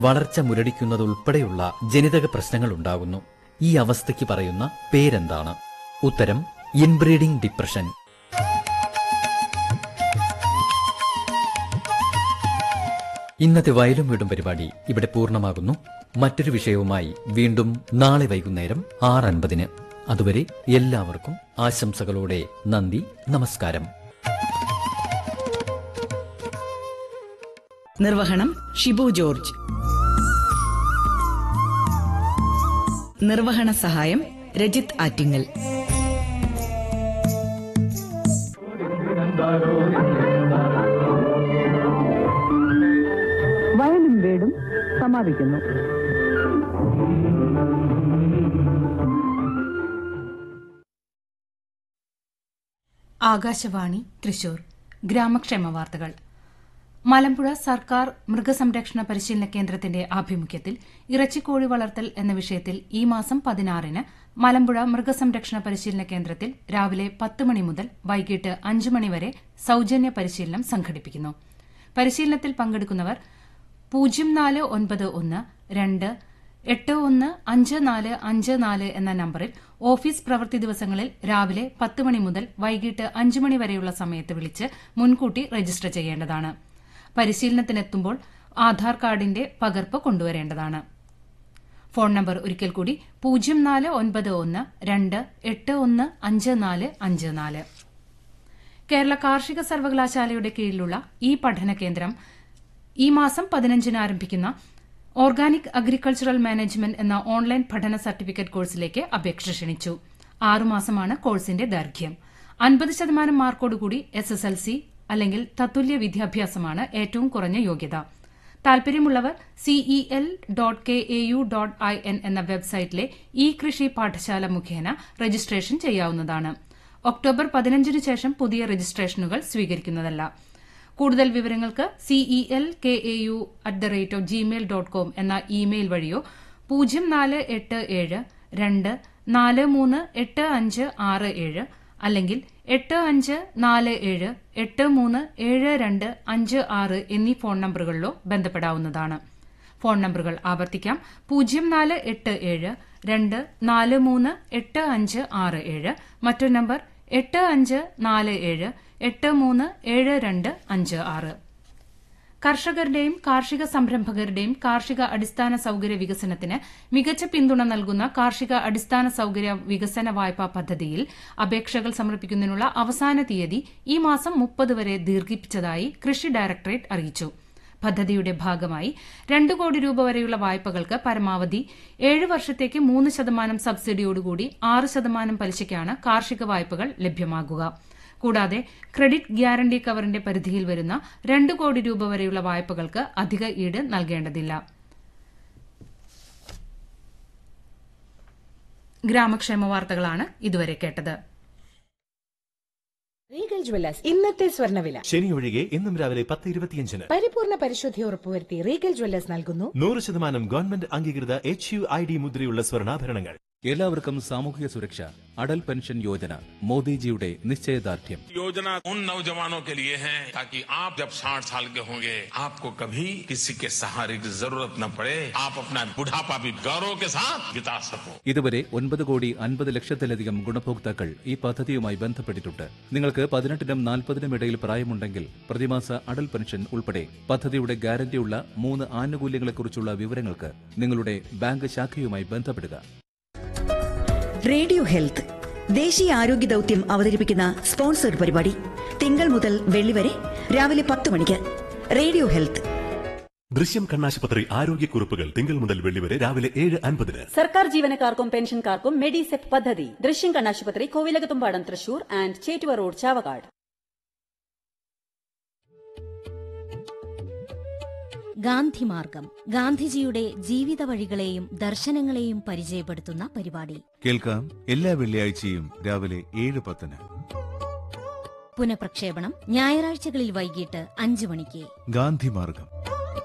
വളർച്ച മുരടിക്കുന്നതുൾപ്പെടെയുള്ള ജനിതക പ്രശ്നങ്ങൾ ഉണ്ടാകുന്നു ഈ അവസ്ഥയ്ക്ക് പറയുന്ന പേരെന്താണ് ഉത്തരം ഇൻബ്രീഡിംഗ് ഡിപ്രഷൻ ഇന്നത്തെ വയലും വീടും പരിപാടി ഇവിടെ പൂർണ്ണമാകുന്നു മറ്റൊരു വിഷയവുമായി വീണ്ടും നാളെ വൈകുന്നേരം ആറ് അൻപതിന് അതുവരെ എല്ലാവർക്കും ആശംസകളോടെ നന്ദി നമസ്കാരം നിർവഹണം ഷിബു ജോർജ് നിർവഹണ സഹായം രജിത് ആറ്റിങ്ങൽ വയലും വീടും സമാപിക്കുന്നു ആകാശവാണി തൃശൂർ ഗ്രാമക്ഷേമ വാർത്തകൾ മലമ്പുഴ സർക്കാർ മൃഗസംരക്ഷണ പരിശീലന കേന്ദ്രത്തിന്റെ ആഭിമുഖ്യത്തിൽ ഇറച്ചിക്കോഴി വളർത്തൽ എന്ന വിഷയത്തിൽ ഈ മാസം പതിനാറിന് മലമ്പുഴ മൃഗസംരക്ഷണ പരിശീലന കേന്ദ്രത്തിൽ രാവിലെ പത്ത് മണി മുതൽ വൈകിട്ട് അഞ്ച് മണി വരെ സൌജന്യ പരിശീലനം സംഘടിപ്പിക്കുന്നു പരിശീലനത്തിൽ പങ്കെടുക്കുന്നവർ പൂജ്യം നാല് ഒൻപത് ഒന്ന് രണ്ട് എട്ട് ഒന്ന് അഞ്ച് നാല് അഞ്ച് നാല് എന്ന നമ്പറിൽ ഓഫീസ് പ്രവൃത്തി ദിവസങ്ങളിൽ രാവിലെ പത്ത് മണി മുതൽ വൈകിട്ട് അഞ്ച് മണി വരെയുള്ള സമയത്ത് വിളിച്ച് മുൻകൂട്ടി രജിസ്റ്റർ ചെയ്യേണ്ടതാണ് പരിശീലനത്തിനെത്തുമ്പോൾ ആധാർ കാർഡിന്റെ പകർപ്പ് കൊണ്ടുവരേണ്ടതാണ് ഫോൺ നമ്പർ ഒരിക്കൽ കൂടി പൂജ്യം നാല് ഒൻപത് ഒന്ന് രണ്ട് എട്ട് ഒന്ന് അഞ്ച് നാല് അഞ്ച് നാല് കേരള കാർഷിക സർവകലാശാലയുടെ കീഴിലുള്ള ഈ പഠന കേന്ദ്രം ഈ മാസം പതിനഞ്ചിന് ആരംഭിക്കുന്ന ഓർഗാനിക് അഗ്രികൾച്ചറൽ മാനേജ്മെന്റ് എന്ന ഓൺലൈൻ പഠന സർട്ടിഫിക്കറ്റ് കോഴ്സിലേക്ക് അപേക്ഷ ക്ഷണിച്ചു ആറുമാസമാണ് കോഴ്സിന്റെ ദൈർഘ്യം അൻപത് ശതമാനം മാർക്കോടുകൂടി എസ് എസ് എൽ സി അല്ലെങ്കിൽ തത്തുല്യ വിദ്യാഭ്യാസമാണ് ഏറ്റവും കുറഞ്ഞ യോഗ്യത താൽപര്യമുള്ളവർ CEL dot K A U dot I N എന്ന വെബ്സൈറ്റിലെ ഇ കൃഷി പാഠശാല മുഖേന രജിസ്ട്രേഷൻ ചെയ്യാവുന്നതാണ് ഒക്ടോബർ പതിനഞ്ചിന് ശേഷം പുതിയ രജിസ്ട്രേഷനുകൾ സ്വീകരിക്കുന്നതല്ല കൂടുതൽ വിവരങ്ങൾക്ക് CEL K A U at the rate of Gmail dot com എന്ന ഇമെയിൽ വഴിയോ പൂജ്യം നാല് എട്ട് ഏഴ് രണ്ട് നാല് മൂന്ന് എട്ട് അഞ്ച് ആറ് ഏഴ് അല്ലെങ്കിൽ എട്ട് അഞ്ച് നാല് ഏഴ് എട്ട് മൂന്ന് ഏഴ് രണ്ട് അഞ്ച് ആറ് എന്നീ ഫോൺ നമ്പറുകളിലോ ബന്ധപ്പെടാവുന്നതാണ് ഫോൺ നമ്പറുകൾ ആവർത്തിക്കാം പൂജ്യം നാല് എട്ട് ഏഴ് രണ്ട് നാല് മൂന്ന് എട്ട് അഞ്ച് ആറ് ഏഴ് മറ്റൊരു നമ്പർ എട്ട് അഞ്ച് നാല് ഏഴ് എട്ട് മൂന്ന് ഏഴ് രണ്ട് അഞ്ച് ആറ് കർഷകരുടെയും കാർഷിക സംരംഭകരുടെയും കാർഷിക അടിസ്ഥാന സൌകര്യ വികസനത്തിന് മികച്ച പിന്തുണ നൽകുന്ന കാർഷിക അടിസ്ഥാന സൌകര്യ വികസന വായ്പാ പദ്ധതിയിൽ അപേക്ഷകൾ സമർപ്പിക്കുന്നതിനുള്ള അവസാന തീയതി ഈ മാസം മുപ്പത് വരെ ദീർഘിപ്പിച്ചതായി കൃഷി ഡയറക്ടറേറ്റ് അറിയിച്ചു പദ്ധതിയുടെ ഭാഗമായി രണ്ട് കോടി രൂപ വരെയുള്ള വായ്പകൾക്ക് പരമാവധി ഏഴ് വർഷത്തേക്ക് മൂന്ന് ശതമാനം സബ്സിഡിയോടുകൂടി ആറ് ശതമാനം പലിശയ്ക്കാണ് കാർഷിക വായ്പകൾ ലഭ്യമാകുക കൂടാതെ ക്രെഡിറ്റ് ഗ്യാരണ്ടി കവറിന്റെ പരിധിയിൽ വരുന്ന രണ്ട് കോടി രൂപ വരെയുള്ള വായ്പകൾക്ക് അധിക ഈട് നൽകേണ്ടതില്ല ഗ്രാമക്ഷേമ വാർത്തകളാണ് ഇതുവരെ കേട്ടത് റീഗൽ ജ്വല്ലേഴ്സ് ഇന്നത്തെ സ്വർണ്ണവില ശനി ഒഴികെ ഇന്നും രാവിലെ പത്ത് ഇരുപത്തിയഞ്ചിന് പരിപൂർണ പരിശുദ്ധി ഉറപ്പുവരുത്തി റീഗൽ ജ്വല്ലേഴ്സ് നൽകുന്നു നൂറ് ശതമാനം ഗവൺമെന്റ് അംഗീകൃത എച്ച് യു ഐ ഡി മുദ്രയുള്ള സ്വർണ്ണാഭരണങ്ങൾ എല്ലാവർക്കും സാമൂഹിക സുരക്ഷ അടൽ പെൻഷൻ യോജന മോദിജിയുടെ നിശ്ചയദാർഢ്യം योजना उन नौजवानों के लिए है ताकि आप जब 60 साल के होंगे आपको कभी किसी के सहारे की जरूरत न पड़े आप अपना बुढ़ापा भी गौरव के साथ बिता सको ഇതുവരെ ഒൻപത് കോടി അൻപത് ലക്ഷത്തിലധികം ഗുണഭോക്താക്കൾ ഈ പദ്ധതിയുമായി ബന്ധപ്പെട്ടിട്ടുണ്ട് നിങ്ങൾക്ക് പതിനെട്ടിനും നാൽപ്പതിനും ഇടയിൽ പ്രായമുണ്ടെങ്കിൽ പ്രതിമാസ അടൽ പെൻഷൻ ഉൾപ്പെടെ പദ്ധതിയുടെ ഗ്യാരണ്ടിയുള്ള മൂന്ന് ആനുകൂല്യങ്ങളെക്കുറിച്ചുള്ള വിവരങ്ങൾക്ക് നിങ്ങളുടെ ബാങ്ക് ശാഖയുമായി ബന്ധപ്പെടുക റേഡിയോ ഹെൽത്ത് ദേശീയ ആരോഗ്യ ദൗത്യം അവതരിപ്പിക്കുന്ന സ്പോൺസർഡ് പരിപാടി തിങ്കൾ മുതൽ വെള്ളി വരെ രാവിലെ പത്ത് മണിക്ക് റേഡിയോ ഹെൽത്ത് ദൃശ്യം കണ്ണാശുപത്രി ആരോഗ്യക്കുറിപ്പുകൾ തിങ്കൾ മുതൽ വെള്ളി വരെ രാവിലെ ഏഴ് അൻപതിന് സർക്കാർ ജീവനക്കാർക്കും പെൻഷൻകാർക്കും മെഡിസെപ് പദ്ധതി ദൃശ്യം കണ്ണാശുപത്രി കോവിലകത്തുംപാടം തൃശൂർ ആൻഡ് ചേറ്റുവ റോഡ് ചാവക്കാട് ഗാന്ധിമാർഗം ഗാന്ധിജിയുടെ ജീവിത വഴികളെയും ദർശനങ്ങളെയും പരിചയപ്പെടുത്തുന്ന പരിപാടി കേൾക്കാം എല്ലാ വെള്ളിയാഴ്ചയും രാവിലെ ഏഴ് പത്തിന് പുനഃപ്രക്ഷേപണം ഞായറാഴ്ചകളിൽ വൈകിട്ട് അഞ്ചു മണിക്ക് ഗാന്ധിമാർഗം